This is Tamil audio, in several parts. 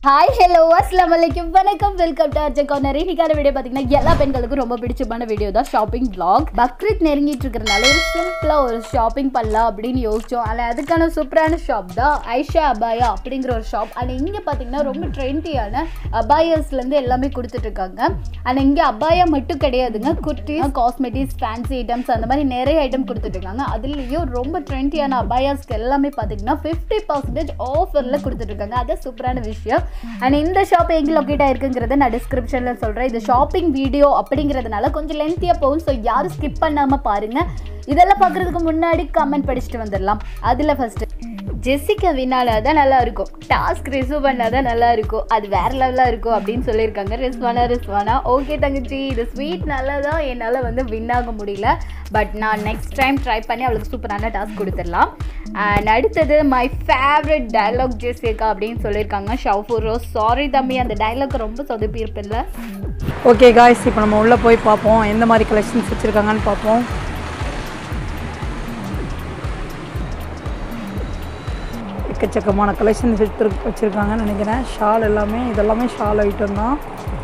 ஹாய் ஹலோ அஸ்லாம் வலைக்கும் வணக்கம் வெல்கம் டு அர்ஜன் கார்னர் இன்னைக்கான வீடியோ பார்த்தீங்கன்னா எல்லா பெண்களுக்கும் ரொம்ப பிடிச்சமான வீடியோ தான் ஷாப்பிங் vlog பக்ரீத் நெருங்கிட்டு இருக்கிறனால ஒரு சிம்பிளாக ஒரு ஷாப்பிங் பண்ணலாம் அப்படின்னு யோசிச்சோம் ஆனால் அதுக்கான சூப்பரான ஷாப் தான் ஐஷா அபாயா அப்படிங்கிற ஒரு ஷாப் ஆனால் இங்கே பார்த்தீங்கன்னா ரொம்ப ட்ரெண்டியான அபாயர்ஸ்லேருந்து எல்லாமே கொடுத்துட்டு இருக்காங்க ஆனால் இங்கே அபாயா மட்டும் கிடையாதுங்க குர்த்தி காஸ்மெட்டிக்ஸ் ஃபேன்சி ஐட்டம்ஸ் அந்த மாதிரி நிறைய ஐட்டம் கொடுத்துட்டு இருக்காங்க அதுலேயும் ரொம்ப ட்ரெண்டியான அபாயாஸ்க்கு எல்லாமே பார்த்தீங்கன்னா ஃபிஃப்டி பர்சன்டேஜ் ஆஃபரில் கொடுத்துட்டு இருக்காங்க அது சூப்பரான விஷயம் அண்ட் இந்த ஷாப் எங்கே லொக்கேட் ஆயிருக்குங்கிறத நான் டிஸ்கிரிப்ஷனில் சொல்கிறேன் இது ஷாப்பிங் வீடியோ அப்படிங்கிறதுனால கொஞ்சம் லென்த்தியாக போகும் ஸோ யாரும் ஸ்கிப் பண்ணாமல் பாருங்கள் இதெல்லாம் பார்க்குறதுக்கு முன்னாடி கமெண்ட் படிச்சுட்டு வந்துடலாம் அதில் ஃபஸ்ட்டு ஜெசிகா வினால தான் நல்லா இருக்கும் டாஸ்க் ரிசீவ் பண்ணால் தான் நல்லா இருக்கும் அது வேற லெவலாக இருக்கும் அப்படின்னு சொல்லியிருக்காங்க ரிஸ்வானா ரிஸ்வானா ஓகே தங்கச்சி இது ஸ்வீட் நல்லா தான் என்னால் வந்து வின் ஆக முடியல பட் நான் நெக்ஸ்ட் டைம் ட்ரை பண்ணி அவளுக்கு சூப்பரான டாஸ்க் கொடுத்துடலாம் அண்ட் அடுத்தது மை ஃபேவரட் டயலாக் ஜெசிகா அப்படின்னு சொல்லியிருக்காங்க ஷவுஃபூர் ரோஸ் சாரி தம்பி அந்த டயலாக் ரொம்ப சொதப்பி இருப்பில்ல ஓகே காய்ஸ் இப்போ நம்ம உள்ளே போய் பார்ப்போம் எந்த மாதிரி கலெக்ஷன்ஸ் வச்சுருக்காங்கன்னு பார்ப்போம் எக்கச்சக்கமான கலெக்ஷன்ஸ் எடுத்து வச்சுருக்காங்கன்னு நினைக்கிறேன் ஷால் எல்லாமே இதெல்லாமே ஷால் ஐட்டம் தான்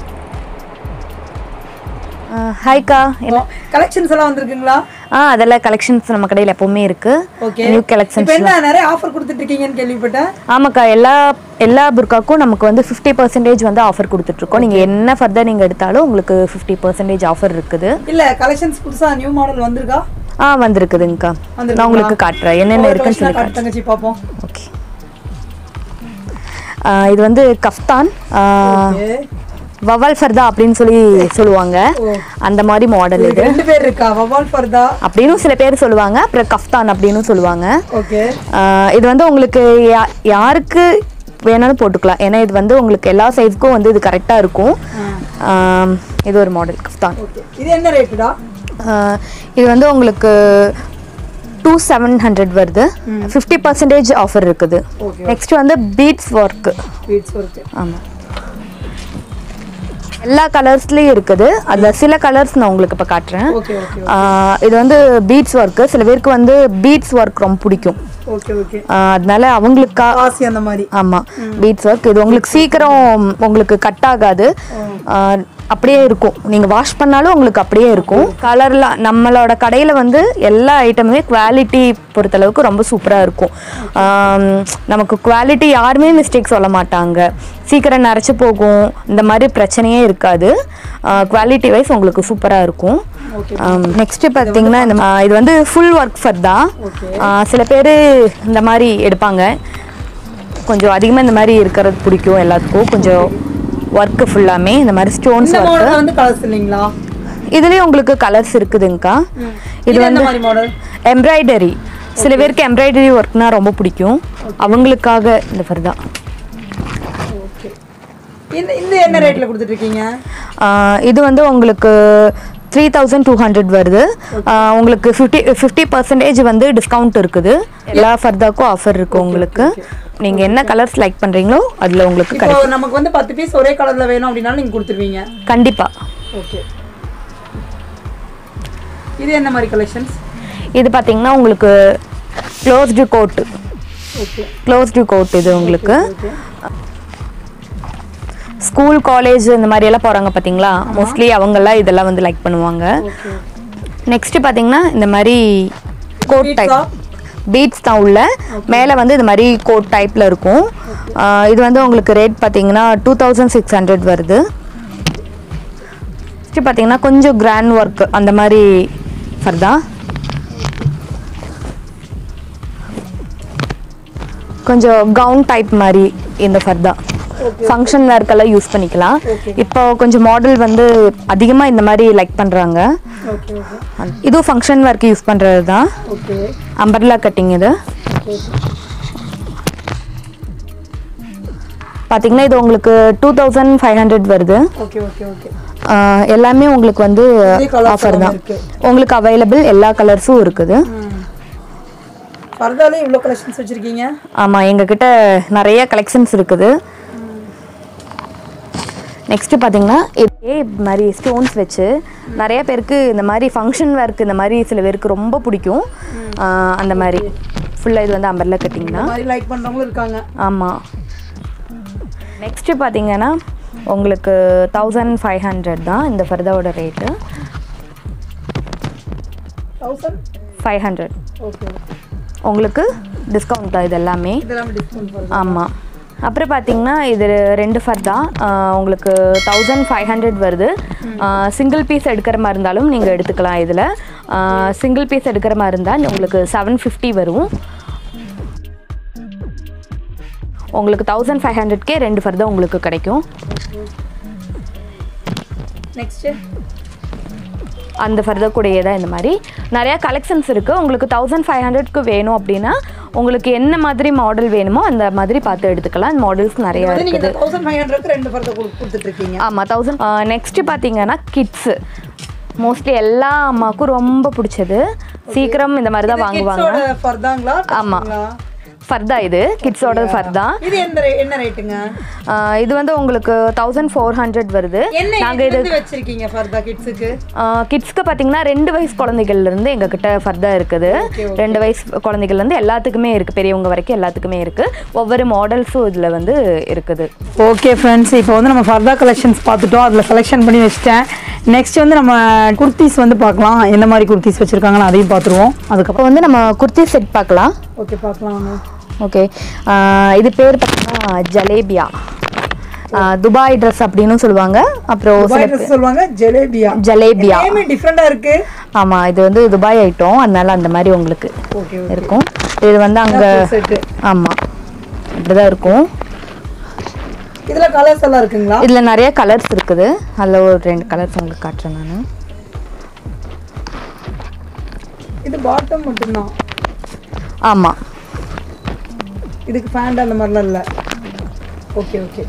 ஹாய்க்கா என்ன கலெக்ஷன்ஸ் எல்லாம் வந்திருக்குங்களா ஆ அதெல்லாம் கலெக்ஷன்ஸ் நம்ம கடையில் எப்பவுமே இருக்கு ஓகே நியூ கலெக்ஷன்ஸ் இப்போ என்ன நிறைய ஆஃபர் கொடுத்துட்டு இருக்கீங்கன்னு கேள்விப்பட்டேன் ஆமாக்கா எல்லா எல்லா புர்காக்கும் நமக்கு வந்து ஃபிஃப்டி பர்சன்டேஜ் வந்து ஆஃபர் கொடுத்துட்ருக்கோம் நீங்கள் என்ன ஃபர்தர் நீங்கள் எடுத்தாலும் உங்களுக்கு ஃபிஃப்டி பர்சன்டேஜ் ஆஃபர் இருக்குது இல்லை கலெக்ஷன்ஸ் புதுசாக நியூ மாடல் வந்திருக்கா ஆ வந்திருக்குதுங்கக்கா வந்திருக்குங்களா? நான் உங்களுக்கு காட்டுறேன் என்னென்ன இருக்குன்னு சொல்லி காட்டு தங்கச்சி பார்ப்போம் ஓகே இது வந்து கஃப்தான் ஆ, ஓகே வவால் ஃபர்தா அப்படின்னு சொல்லி சொல்லுவாங்க அந்த மாதிரி மாடல் இது ரெண்டு பேர் இருக்கா வவால் ஃபர்தா அப்படின்னு சில பேர் சொல்லுவாங்க அப்புறம் கஃப்தான் அப்படின்னு சொல்லுவாங்க ஓகே ஆஹ் இது வந்து உங்களுக்கு யா- யாருக்கு வேணாலும் போட்டுக்கலாம் ஏன்னா இது வந்து உங்களுக்கு எல்லா சைஸ்க்கும் வந்து இது கரெக்டாக இருக்கும் ஆம், இது ஒரு மாடல் கஃப்தான் ஓகே இது என்ன ரேட்டுடா ஆஹ் இது வந்து உங்களுக்கு டூ செவன் ஹண்ட்ரட் வருது ஃபிஃப்டி பர்சன்டேஜ் ஆஃபர் இருக்குது Okay. நெக்ஸ்ட் வந்து பீட்ஸ் ஒர்க்கு பீட்ஸ் ஒர்க்கு ஆமாம் எல்லா கலர்ஸ்லேயும் இருக்குது அதில் சில கலர்ஸ் நான் உங்களுக்கு இப்போ காட்டுறேன் ஓகே ஓகே ஆஹ் இது வந்து பீட்ஸ் ஒர்க்கு சில பேருக்கு வந்து பீட்ஸ் ஒர்க் ரொம்ப பிடிக்கும் ஓகே ஓகே ஆஹ் அதனால அவங்களுக்கா ஆசி அந்த மாதிரி ஆமாம் பீட்ஸ் ஒர்க் இது உங்களுக்கு சீக்கிரம் உங்களுக்கு கட் ஆகாது ஆஹ் அப்படியே இருக்கும் நீங்கள் வாஷ் பண்ணாலும் உங்களுக்கு அப்படியே இருக்கும் கலர்லாம் நம்மளோட கடையில் வந்து எல்லா ஐட்டமுமே குவாலிட்டி பொறுத்தளவுக்கு ரொம்ப சூப்பராக இருக்கும் ஆம், நமக்கு குவாலிட்டி யாருமே மிஸ்டேக் சொல்ல மாட்டாங்க சீக்கிரம் நரைச்சி போகும் இந்த மாதிரி பிரச்சனையே இருக்காது குவாலிட்டி வைஸ் உங்களுக்கு சூப்பராக இருக்கும் நெக்ஸ்ட் பார்த்தீங்கன்னா இந்த மா- இது வந்து ஃபுல் ஒர்க் ஃபர் தான் ஆஹ் சில பேர் இந்த மாதிரி எடுப்பாங்க கொஞ்சம் அதிகமாக இந்த மாதிரி இருக்கிறது பிடிக்கும் எல்லாத்துக்கும் கொஞ்சம் ஒர்க்கு ஃபுல்லாமே இந்த மாதிரி ஸ்டோன்ஸ் இந்த ஒர்க்கு மாடல் வந்து கலர்ஸ் இல்லைங்களா இதுலேயும் உங்களுக்கு கலர்ஸ் இருக்குதுங்கக்கா இது எந்த மாதிரி மாடல் எம்ப்ராய்டரி சில பேருக்கு எம்ப்ராய்டரி ஒர்க்னா ரொம்ப பிடிக்கும் அவங்களுக்காக இந்த ஃபர் தான் ஓகே இந்த இந்த என்ன ரேட்ல கொடுத்துட்டு இருக்கீங்க ஆஹ் இது வந்து உங்களுக்கு த்ரீ தௌசண்ட் டூ ஹண்ட்ரட் வருது ஆஹ் உங்களுக்கு ஃபிஃப்டி ஃபிஃப்டி பர்சன்டேஜ் வந்து டிஸ்கவுண்ட் இருக்குது எல்லா ஃபர்தாக்கும் ஆஃபர் இருக்கு உங்களுக்கு நீங்கள் என்ன கலர்ஸ் லைக் பண்ணுறீங்களோ அதில் உங்களுக்கு இப்போ கிடைக்கும் நமக்கு வந்து பத்து பீஸ் ஒரே கலர்ல வேணும் அப்படின்னாலும் நீங்க கொடுத்துருவீங்க கண்டிப்பாக ஓகே இது என்ன மாதிரி கலெக்ஷன்ஸ் இது பார்த்தீங்கன்னா உங்களுக்கு closed coat okay closed coat இது உங்களுக்கு ஓகே ஸ்கூல் காலேஜ் இந்த மாதிரி எல்லாம் போகிறாங்க பார்த்தீங்களா மோஸ்ட்லி அவங்கெல்லாம் இதெல்லாம் வந்து லைக் பண்ணுவாங்க ஓகே நெக்ஸ்ட் பார்த்தீங்கன்னா இந்த மாதிரி கோட் Beads டைப் ஆ? பீட்ஸ் தான் உள்ள மேலே வந்து இது மாதிரி கோட் டைப்பில் இருக்கும் ஆஹ் இது வந்து உங்களுக்கு ரேட் பார்த்தீங்கன்னா டூ தௌசண்ட் சிக்ஸ் ஹண்ட்ரட் வருது நெக்ஸ்ட் பார்த்தீங்கன்னா கொஞ்சம் கிராண்ட் ஒர்க் அந்த மாதிரி ஃபர்தா கொஞ்சம் கவுன் டைப் மாதிரி இந்த ஃபர்தா ஃபங்க்ஷன் வேர்க்கெல்லாம் யூஸ் பண்ணிக்கலாம் இப்போ கொஞ்சம் மாடல் வந்து அதிகமாக இந்த மாதிரி லைக் பண்ணுறாங்க ஓகே ஓகே இதுவும் ஃபங்க்ஷன் வேர்க்கு யூஸ் பண்ணுறது தான் ஓகே அம்பர்லா கட்டிங் இது பார்த்தீங்கன்னா இது உங்களுக்கு டூ தௌசண்ட் ஃபைவ் ஹண்ட்ரட் வருது ஓகே ஓகே ஓகே ஆஹ் எல்லாமே உங்களுக்கு வந்து இதே colours ஆஃபர் எல்லாமே தான் இருக்கு. உங்களுக்கு அவைலபிள் எல்லா கலர்ஸும் இருக்குது ஃபர்தாலே இவ்வளோ கலெக்ஷன்ஸ் வச்சிருக்கீங்க ஆமாம் எங்ககிட்ட நிறைய கலெக்ஷன்ஸ் இருக்குது நெக்ஸ்ட் பார்த்தீங்கன்னா இதே மாதிரி ஸ்டோன்ஸ் வச்சு நிறைய பேருக்கு இந்த மாதிரி ஃபங்க்ஷன் வேர்க்கு இந்த மாதிரி சில பேருக்கு ரொம்ப பிடிக்கும் ஆஹ் அந்த மாதிரி ஃபுல்லாக இது வந்து அம்பர்லா கட்டிங் இந்த தான் மாதிரி லைக் பண்றவங்களும் இருக்காங்க ஆமாம் நெக்ஸ்ட்டு பார்த்தீங்கன்னா உங்களுக்கு தௌசண்ட் ஃபைவ் ஹண்ட்ரட் தான் இந்த ஃபர்தாவோட rate thousand five hundred okay உங்களுக்கு டிஸ்கவுண்ட் தான் இது எல்லாமே இதெல்லாம் டிஸ்கவுண்ட் பண்ணுங்க ஆமாம் அப்புறம் பார்த்தீங்கன்னா இது ரெண்டு ஃபர்தா ஆஹ் உங்களுக்கு தௌசண்ட் ஃபைவ் ஹண்ட்ரட் வருது சிங்கிள் பீஸ் எடுக்கிற மாதிரி இருந்தாலும் நீங்கள் எடுத்துக்கலாம் இதில் சிங்கிள் பீஸ் எடுக்கிற மாதிரி இருந்தால் உங்களுக்கு செவன் ஃபிஃப்டி வரும் உங்களுக்கு தௌசண்ட் ஃபைவ் ஹண்ட்ரட்கே ரெண்டு ஃபர்தா உங்களுக்கு கிடைக்கும் நெக்ஸ்ட்டு அந்த ஃபர்தா கூடயே தான் இந்த மாதிரி நிறையா கலெக்ஷன்ஸ் இருக்குது உங்களுக்கு தௌசண்ட் ஃபைவ் ஹண்ட்ரட்க்கு வேணும் அப்படின்னா உங்களுக்கு என்ன மாதிரி மாடல் வேணுமோ அந்த மாதிரி பார்த்து எடுத்துக்கலாம் மாடல்ஸ் நிறையா வந்து இருக்குது நீங்கள் தௌசண்ட் ஃபைவ் ஹண்ட்ரட்க்கு ரெண்டு ஃபர்தர் கொடுத்துட்டு இருக்கீங்க ஆமாம் தௌசண்ட் நெக்ஸ்ட்டு பார்த்தீங்கன்னா கிட்ஸு மோஸ்ட்லி எல்லா அம்மாவுக்கும் ரொம்ப பிடிச்சது சீக்கிரம் இந்த மாதிரி தான் வாங்குவாங்க கிட்ஸோட ஃபர்தாங்களா ஆமா. tops-ங்களா? ஃபர்தா இது கிட்ஸோட ஃபர்தா இது எந்த rate- என்ன ரேட்டுங்க ஆஹ் இது வந்து உங்களுக்கு தௌசண்ட் ஃபோர் ஹண்ட்ரட் வருது என்ன நாங்கள் இது இது வச்சிருக்கீங்க ஃபர்தா கிட்ஸுக்கு கிட்ஸ்க்கு பார்த்தீங்கன்னா ரெண்டு வயசு குழந்தைகள்லேருந்து எங்ககிட்ட ஃபர்தா இருக்குது ரெண்டு வயசு குழந்தைகள்லேருந்து எல்லாத்துக்குமே இருக்குது பெரியவங்க வரைக்கும் எல்லாத்துக்குமே இருக்குது ஒவ்வொரு மாடல்ஸும் இதில் வந்து இருக்குது ஓகே ஃப்ரெண்ட்ஸ் இப்போ வந்து நம்ம ஃபர்தா கலெக்ஷன்ஸ் பார்த்துட்டோம் அதில் செலெக்ஷன் பண்ணி வச்சிட்டேன் நெக்ஸ்ட் வந்து நம்ம குர்த்திஸ் வந்து பார்க்கலாம் எந்த மாதிரி குர்த்திஸ் வச்சுருக்காங்கன்னு அதையும் பார்த்துருவோம் அதுக்கப்புறம் இப்போ வந்து நம்ம குர்த்தி செட் பார்க்கலாம் ஓகே பார்க்கலாம் ஓகே இது பேர் பார்த்தீங்கன்னா ஜலேபியா ஆஹ் துபாய் ட்ரெஸ் அப்படின்னு சொல்லுவாங்க அப்புறம் சில துபாய் dress சொல்லுவாங்க ஜலேபியா ஜலேபியா நேமே டிஃப்ரெண்டாக இருக்கு ஆமாம் இது வந்து துபாய் ஐட்டம் அதனால அந்த மாதிரி உங்களுக்கு ஓகே இருக்கும் இது வந்து அங்கே செட்டு ஆமாம் இப்படிதான் இருக்கும் இதில் கலர்ஸ் எல்லாம் இருக்குங்களா இதில் நிறைய கலர்ஸ் இருக்குது அதில் ஒரு ரெண்டு கலர்ஸ் உங்களுக்கு காட்டுறேன் நான் இது பாட்டம் மட்டும்தான் ஆமாம் இதுக்கு ஃபேண்ட் அந்த மாதிரிலாம் இல்லை ஓகே ஓகே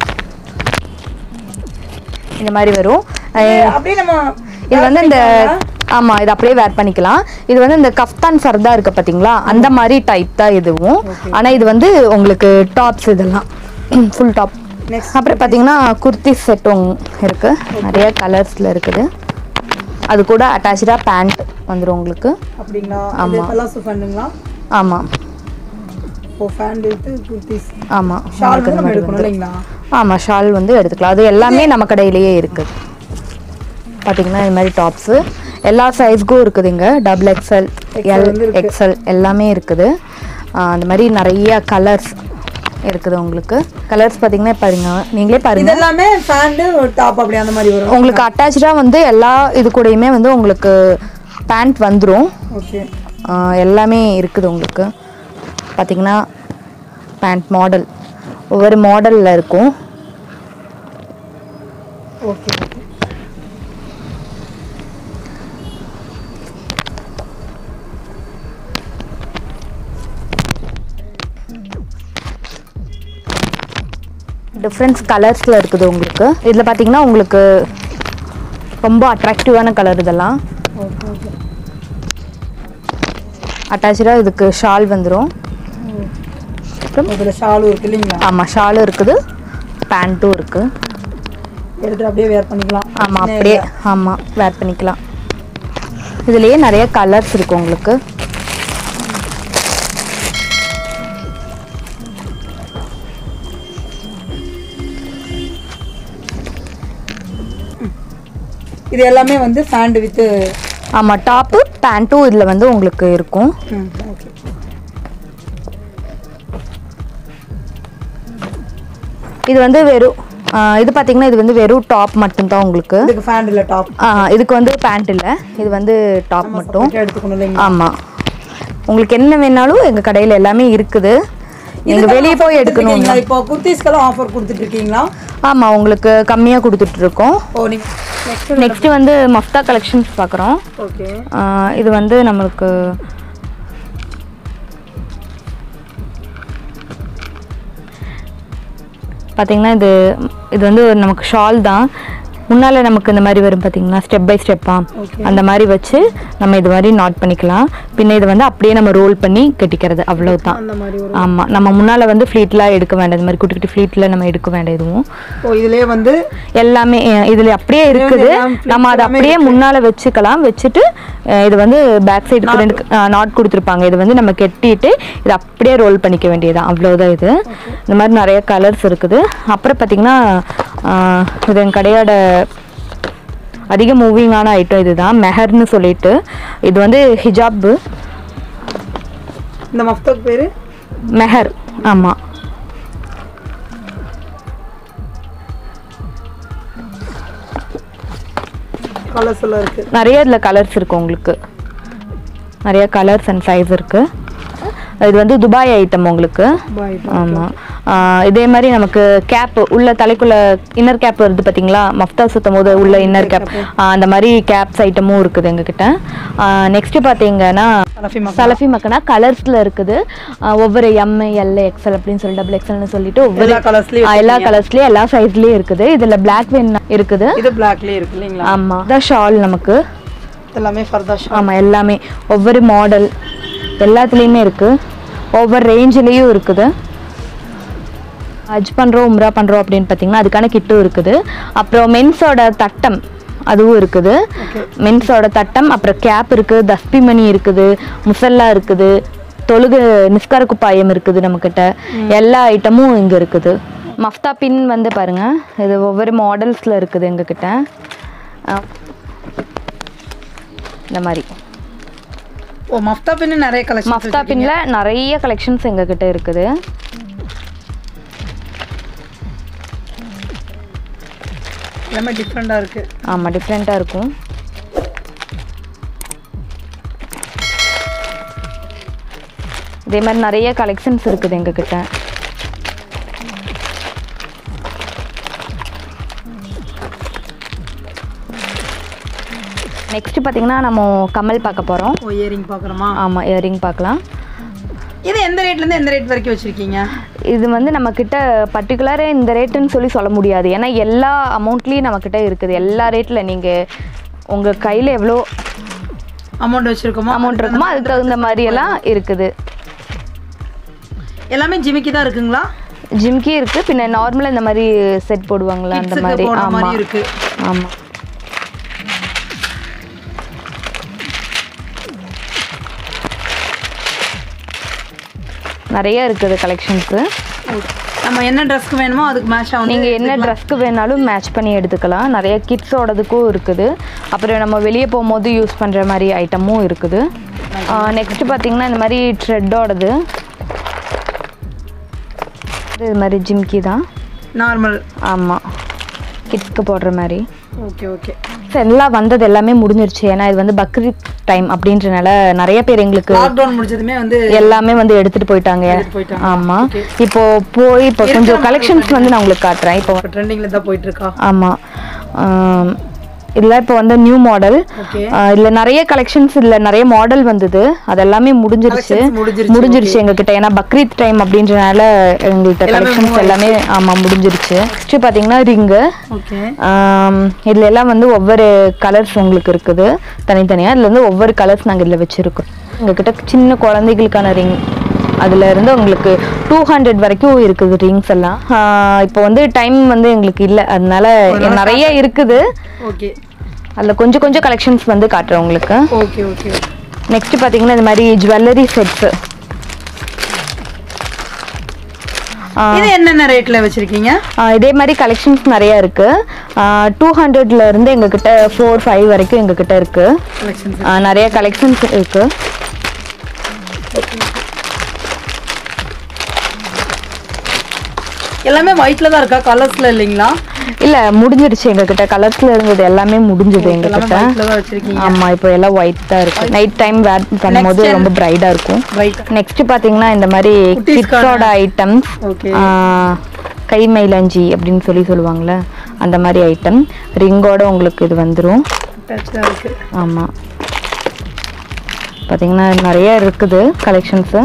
இந்த மாதிரி வரும் அஹ் அப்படியே நம்ம இது வந்து இந்த ஆமாம் இது அப்படியே வேர் பண்ணிக்கலாம் இது வந்து இந்த கஃப்தான் ஃபர்தா இருக்கு பார்த்தீங்களா அந்த மாதிரி டைப் தான் இதுவும் ஆனால் இது வந்து உங்களுக்கு டாப்ஸ் இதெல்லாம் ஃபுல் டாப் நெக்ஸ்ட் அப்புறம் பார்த்தீங்கன்னா குர்த்தி செட்டும் இருக்கு நிறைய கலர்ஸில் இருக்குது அது கூட அட்டாச்சாக பேண்ட் வந்துடும் உங்களுக்கு அப்படிங்களா இது பலாசு ஃபேண்டுங்களா ஆமாம் ஓ ஃபேண்ட் எடுத்து குர்த்திஸ் ஆமாம் ஷால் வந்து நம்ம எடுக்கணும் இல்லைங்களா ஆமாம் ஷால் வந்து எடுத்துக்கலாம் அது எல்லாமே நம்ம கடையிலேயே இருக்குது பார்த்தீங்கன்னா இது மாதிரி டாப்ஸு எல்லா சைஸ்க்கும் இருக்குது இங்கே டபுள் எக்ஸ்எல் எல் வந்து இருக்கு. எக்ஸ்எல் எல்லாமே இருக்குது ஆஹ் அந்த மாதிரி நிறைய கலர்ஸ் இருக்குது உங்களுக்கு கலர்ஸ் பார்த்தீங்கன்னா பாருங்க நீங்களே இது பாருங்க எல்லாமே ஃபேண்டு டாப் அப்படி அந்த மாதிரி வரும் உங்களுக்கு அட்டாச்சாக வந்து எல்லா இது கூடயுமே வந்து உங்களுக்கு பேண்ட் வந்துடும் ஓகே எல்லாமே இருக்குது உங்களுக்கு பார்த்தீங்கன்னா பேண்ட் மாடல் ஒவ்வொரு மாடலில் இருக்கும் ஓகே ஓகே டிஃப்ரெண்ட்ஸ் கலர்ஸில் இருக்குது உங்களுக்கு இதில் பார்த்தீங்கன்னா உங்களுக்கு ரொம்ப அட்ராக்டிவான கலர் இதெல்லாம் ஓகே ஓகே அட்டாச்சாக இதுக்கு ஷால் வந்துடும் இதில் ஷாலும் இருக்கு இல்லைங்களா ஆமாம் ஷாலும் இருக்குது பேண்ட்டும் இருக்குது எடுத்துட்டு அப்படியே வேர் பண்ணிக்கலாம் ஆமாம் அப்படியே ஆமாம் வேர் பண்ணிக்கலாம் இதுலேயே நிறைய கலர்ஸ் இருக்குது உங்களுக்கு இது எல்லாமே வந்து ஃபேண்ட் வித்து ஆமாம் டாப்பு பேண்ட்டும் இதில் வந்து உங்களுக்கு இருக்கும் ம் ஓகே இது வந்து வெறும் ஆ, இது பார்த்தீங்கன்னா இது வந்து வெறும் டாப் மட்டும்தான் உங்களுக்கு இதுக்கு ஃபேண்ட் இல்லை டாப் ஆ, இதுக்கு வந்து பேண்ட் இல்லை இது வந்து டாப் மட்டும் எடுத்துக்கணும் இல்லைங்களா ஆமாம் உங்களுக்கு என்ன வேணாலும் எங்கள் கடையில் எல்லாமே இருக்குது நீங்கள் வெளியே போய் எடுக்கணும் இருக்கீங்களா இப்போ குர்த்திஸ்க்கெல்லாம் ஆஃபர் கொடுத்துட்டு இருக்கீங்களா ஆமாம் உங்களுக்கு கம்மியாக கொடுத்துட்ருக்கோம் ஓ நீங்க நெக்ஸ்ட் நெக்ஸ்ட்டு வந்து மஃப்தா கலெக்ஷன்ஸ் பார்க்குறோம் ஓகே இது வந்து நம்மளுக்கு பார்த்தீங்கன்னா இது இது வந்து நமக்கு ஷால் தான் முன்னால நமக்கு இந்த மாதிரி வரும் பாத்தீங்களா ஸ்டெப் பை ஸ்டெப்பா அந்த மாதிரி வச்சு நம்ம இது மாதிரி நாட் பண்ணிக்கலாம் பின்ன இது வந்து அப்படியே நம்ம ரோல் பண்ணி கட்டிக்கிறது அவ்வளவுதான் அந்த மாதிரி ஒரு ஆமா நம்ம முன்னால வந்து ஃப்ளீட்லாம் எடுக்க வேண்டாம் இந்த மாதிரி குட்டி குட்டி ஃப்ளீட்ல நம்ம எடுக்க வேண்டாம் எதுவும் ஓ இதுலயே வந்து எல்லாமே அஹ், இதுல அப்படியே இருக்குது எல்லாம் pleats நம்ம அதை எல்லாமே அப்படியே முன்னால வச்சுக்கலாம் வச்சுட்டு அஹ், இது வந்து பேக் சைடுக்கு ரெண்டு நாட் கொடுத்துருப்பாங்க இது வந்து நம்ம கெட்டிட்டு இது அப்படியே ரோல் பண்ணிக்க வேண்டியதுதான் அவ்வளவுதான் இது இந்த மாதிரி நிறைய கலர்ஸ் இருக்குது அப்புறம் பார்த்தீங்கன்னா அஹ், இது என் கடையோட அதிக மூவிங்கான ஐட்டம் இதுதான் மெஹர்னு சொல்லிட்டு இது வந்து ஹிஜாப் இந்த மஃப்தாக்கு பேரு மெஹர் ஆமாம் கலர்ஸ் எல்லாம் இருக்கு நிறைய இதில் கலர்ஸ் இருக்கு உங்களுக்கு நிறைய கலர்ஸ் அண்ட் சைஸ் இருக்கு இது வந்து துபாய் ஐட்டம் உங்களுக்கு பாய் ஆமாம் இதே மாதிரி நமக்கு கேப் உள்ள தலைக்குள்ள இன்னர் கேப் வருது பார்த்தீங்களா மஃப்தா சுத்தும் போது உள்ள இன்னர் கேப் அந்த மாதிரி கேப்ஸ் ஐட்டமும் இருக்குது எங்ககிட்ட நெக்ஸ்ட் பார்த்தீங்கன்னா சலஃபி மக்கா சலஃபி மக்கனா கலர்ஸில் இருக்குது ஆஹ் ஒவ்வொரு எம் எல் எக்ஸ்எல் அப்படின்னு சொல்லி டபுள் எக்ஸ்எல்னு சொல்லிட்டு ஒவ்வொரு எல்லா கலர்ஸ்லயும் ஆஹ் எல்லா கலர்ஸ்லேயும் எல்லா சைஸ்லேயும் இருக்குது இதில் பிளாக் வென் இருக்குது இது பிளாக்லயே இருக்கு இல்லைங்களா ஆமாம் இதான் ஷால் நமக்கு எல்லாமே ஃபர்தா ஷா ஆமாம் எல்லாமே ஒவ்வொரு மாடல் எல்லாத்துலேயுமே இருக்குது ஒவ்வொரு ரேஞ்சிலையும் இருக்குது ஹஜ் பண்ணுறோம் உம்ரா பண்ணுறோம் அப்படின்னு பார்த்தீங்கன்னா அதுக்கான கிட்டும் இருக்குது அப்புறம் மென்ஸோட தட்டம் அதுவும் இருக்குது மென்ஸோட தட்டம் அப்புறம் கேப் இருக்குது தஸ்பி மணி இருக்குது முசல்லா இருக்குது தொழுகு நிஸ்கார குப்பாயம் இருக்குது நம்மக்கிட்ட எல்லா ஐட்டமும் இங்கே இருக்குது மஃப்தா பின் வந்து பாருங்க இது ஒவ்வொரு மாடல்ஸில் இருக்குது எங்ககிட்ட அஹ் இந்த மாதிரி ஓ மஃப்தா பின்னு நிறைய கலெக்ஷன் மஃப்தா பின்ல நிறைய கலெக்ஷன்ஸ் எங்ககிட்ட இருக்குது எல்லாமே டிஃப்ரெண்டா இருக்கு ஆமாம் டிஃப்ரெண்ட்டாக இருக்கும் இதே மாதிரி நிறைய கலெக்ஷன்ஸ் இருக்குது எங்ககிட்ட நெக்ஸ்ட் பார்த்தீங்கன்னா நம்ம கமல் பார்க்க போகிறோம் ஓ இயரிங் பார்க்குறோமா ஆமாம் இயரிங் பார்க்கலாம் இது எந்த ரேட்ல இருந்து எந்த ரேட் வரைக்கும் வச்சிருக்கீங்க இது வந்து நம்ம கிட்ட பர்டிகுலராக இந்த ரேட்டுன்னு சொல்லி சொல்ல முடியாது ஏன்னா எல்லா அமௌண்ட்லேயும் நம்ம கிட்ட இருக்குது எல்லா ரேட்டில் நீங்கள் உங்கள் கையில் எவ்வளோ அமௌண்ட் வச்சிருக்கோமா அமௌண்ட் இருக்குமோ அதுக்கு தகுந்த மாதிரி எல்லாம் இருக்குது எல்லாமே ஜிமிக்கி தான் இருக்குங்களா ஜிம்கி இருக்கு பின்ன நார்மலாக இந்த மாதிரி செட் போடுவாங்களா அந்த Kids-க்கு மாதிரி போடுற ஆமாம் மாதிரி இருக்கு ஆமாம் நிறைய இருக்குது கலெக்ஷன்ஸு நம்ம என்ன ட்ரெஸ்க்கு வேணுமோ அதுக்கு மேட்ச் ஆகும் நீங்கள் என்ன ட்ரெஸ்க்கு வேணாலும் மேட்ச் பண்ணி எடுத்துக்கலாம் நிறைய கிட்ஸோடதுக்கும் இருக்குது அப்புறம் நம்ம வெளியே போகும்போது யூஸ் பண்ணுற மாதிரி ஐட்டமும் இருக்குது நெக்ஸ்ட் பார்த்தீங்கன்னா இந்த மாதிரி த்ரெட்டோடது இது மாதிரி ஜிம்கி தான் நார்மல் ஆமாம் கிட்ஸ்க்கு போடுற மாதிரி ஓகே ஓகே So, எல்லாம் வந்தது எல்லாமே முடிஞ்சிருச்சு ஏன்னா இது வந்து பக்ரீத் டைம் அப்படின்றனால நிறைய பேர் எங்களுக்கு லாக்டவுன் முடிச்சதுமே வந்து எல்லாமே வந்து எடுத்துட்டு போயிட்டாங்க எடுத்துட்டு போயிட்டாங்க. ஆமா இப்போ போய் இப்போ கொஞ்சம் கலெக்ஷன்ஸ் வந்து நான் உங்களுக்கு காட்டுறேன் இப்போ இப்போ ட்ரெண்டிங்ல தான் போயிட்டு இருக்கா ஆமா ஆம், இதுல இப்போ வந்து நியூ மாடல் ஓகே இதுல நிறைய கலெக்ஷன்ஸ் இதுல நிறைய மாடல் வந்தது அது எல்லாமே முடிஞ்சிருச்சு Collections முடிஞ்சிருச்சு, முடிஞ்சிருச்சு எங்ககிட்ட ஏன்னா பக்ரீத் டைம் அப்படின்றனால எங்கள்கிட்ட எல்லாமே கலெக்ஷன்ஸ் எல்லாமே ஆமா முடிஞ்சிருச்சு நெக்ஸ்ட் பாத்தீங்கன்னா ரிங்கு ஓகே ஆம், இதுல எல்லாம் வந்து ஒவ்வொரு கலர்ஸ் உங்களுக்கு இருக்குது தனித்தனியா இதுல வந்து ஒவ்வொரு கலர்ஸ் நாங்க இதுல வச்சிருக்கோம் எங்ககிட்ட சின்ன குழந்தைகளுக்கான ரிங் அதுல இருந்து உங்களுக்கு டூ ஹண்ட்ரட் வரைக்கும் இருக்குது ரிங்ஸ் எல்லாம் ஆ, இப்போ வந்து டைம் வந்து எங்களுக்கு இல்லை அதனால நிறைய இருக்குது ஓகே அதுல கொஞ்சம் கொஞ்சம் கலெக்ஷன்ஸ் வந்து காட்டுறேன் உங்களுக்கு ஓகே ஓகே நெக்ஸ்ட் பாத்தீங்கன்னா இந்த மாதிரி ஜுவல்லரி செட்ஸ் இது என்னென்ன ரேட்ல வச்சிருக்கீங்க இதே மாதிரி கலெக்ஷன்ஸ் நிறைய இருக்கு டூ ஹண்ட்ரட்ல இருந்து எங்ககிட்ட ஃபோர் ஃபைவ் வரைக்கும் எங்ககிட்ட இருக்கு கலெக்ஷன்ஸ் ஆ, நிறைய கலெக்ஷன்ஸ் இருக்கு எல்லாமே ஒயிட்ல தான் இருக்கா கலர்ஸ்ல இல்லைங்களா இல்ல முடிஞ்சிருச்சு எங்ககிட்ட கலர்ஸ்ல இருந்தது எல்லாமே முடிஞ்சது எல்லாமே எங்ககிட்ட ஒயிட்ல தான் வச்சிருக்கீங்க ஆமா இப்போ எல்லாம் ஒயிட் தான் இருக்கு நைட் டைம் வேர் பண்ணும்போது Next ரொம்ப பிரைட்டா இருக்கும் ரைட் நெக்ஸ்ட் பாத்தீங்கன்னா இந்த மாதிரி குட்டீஸ்க்கான- கிட்ஸோட ஐட்டம்ஸ் ஓகே கை மயிலாஞ்சி அப்படின்னு சொல்லி சொல்லுவாங்கல்ல அந்த மாதிரி ஐட்டம் ரிங்கோட உங்களுக்கு இது வந்துரும் டச்சா இருக்கு ஆமா பாத்தீங்கன்னா நிறைய இருக்குது கலெக்ஷன்ஸு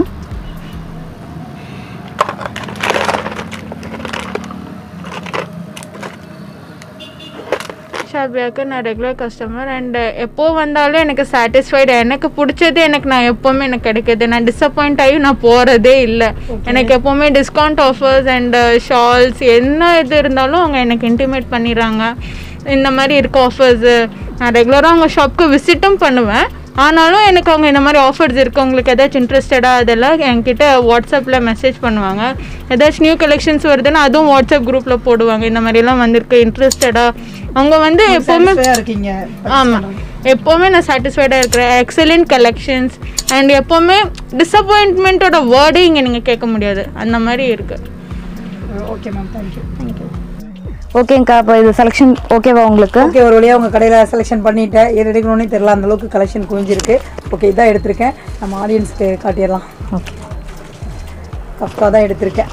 ஷாபியாக்கு நான் ரெகுலர் கஸ்டமர் அண்ட் எப்போ வந்தாலும் எனக்கு சாட்டிஸ்ஃபைடு எனக்கு பிடிச்சது எனக்கு நான் எப்போவுமே எனக்கு கிடைக்கிது நான் டிசப்பாயிண்ட் ஆகி நான் போகிறதே இல்லை எனக்கு எப்போவுமே டிஸ்கவுண்ட் ஆஃபர்ஸ் அண்ட் ஷால்ஸ் என்ன இது இருந்தாலும் அவங்க எனக்கு இன்டிமேட் பண்ணிடுறாங்க இந்த மாதிரி இருக்க ஆஃபர்ஸு நான் ரெகுலராக அவங்க ஷாப்க்கு விசிட்டும் பண்ணுவேன் ஆனாலும் எனக்கு அவங்க இந்த மாதிரி ஆஃபர்ஸ் இருக்குது உங்களுக்கு ஏதாச்சும் இன்ட்ரெஸ்டடாக அதெல்லாம் என்கிட்ட வாட்ஸ்அப்பில் மெசேஜ் பண்ணுவாங்க ஏதாச்சும் நியூ கலெக்ஷன்ஸ் வருதுன்னா அதுவும் வாட்ஸ்அப் குரூப்பில் போடுவாங்க இந்த மாதிரிலாம் வந்திருக்கு இன்ட்ரெஸ்டடாக அவங்க வந்து எப்போவுமே Satisfy-ஆ இருக்கீங்க ஆமாம் எப்போவுமே நான் சாட்டிஸ்ஃபைடாக இருக்கிறேன் எக்ஸலண்ட் கலெக்ஷன்ஸ் அண்ட் எப்போவுமே டிசப்பாயின்ட்மெண்ட்டோட வேர்டே இங்கே நீங்கள் கேட்க முடியாது அந்த மாதிரி இருக்குது ஓகே மேம் தேங்க்யூ தேங்க்யூ ஓகேங்க்கா இப்போ இது செலெக்ஷன் ஓகேவா உங்களுக்கு ஓகே ஒரு வழியாக உங்கள் கடையில் செலெக்ஷன் பண்ணிட்டேன் எது எடுக்கணும்னே தெரியல அந்த அளவுக்கு கலெக்ஷன் குவிஞ்சிருக்கு ஓகே இதான் எடுத்திருக்கேன் நம்ம ஆடியன்ஸ்க்கு காட்டிடலாம் ஓகே கஃப்கா தான் எடுத்திருக்கேன்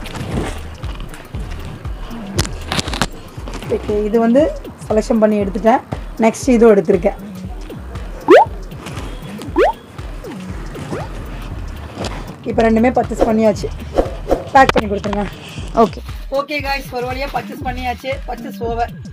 ஓகே இது வந்து செலெக்ஷன் பண்ணி எடுத்துட்டேன் நெக்ஸ்ட் இதுவும் எடுத்திருக்கேன் இப்போ ரெண்டுமே பர்ச்சேஸ் பண்ணியாச்சு பேக் பண்ணி கொடுத்துருங்க ஓகே ஓகே காய்ஸ் ஒரு வழியாக பர்ச்சேஸ் பண்ணியாச்சு பர்ச்சேஸ் ஓவர்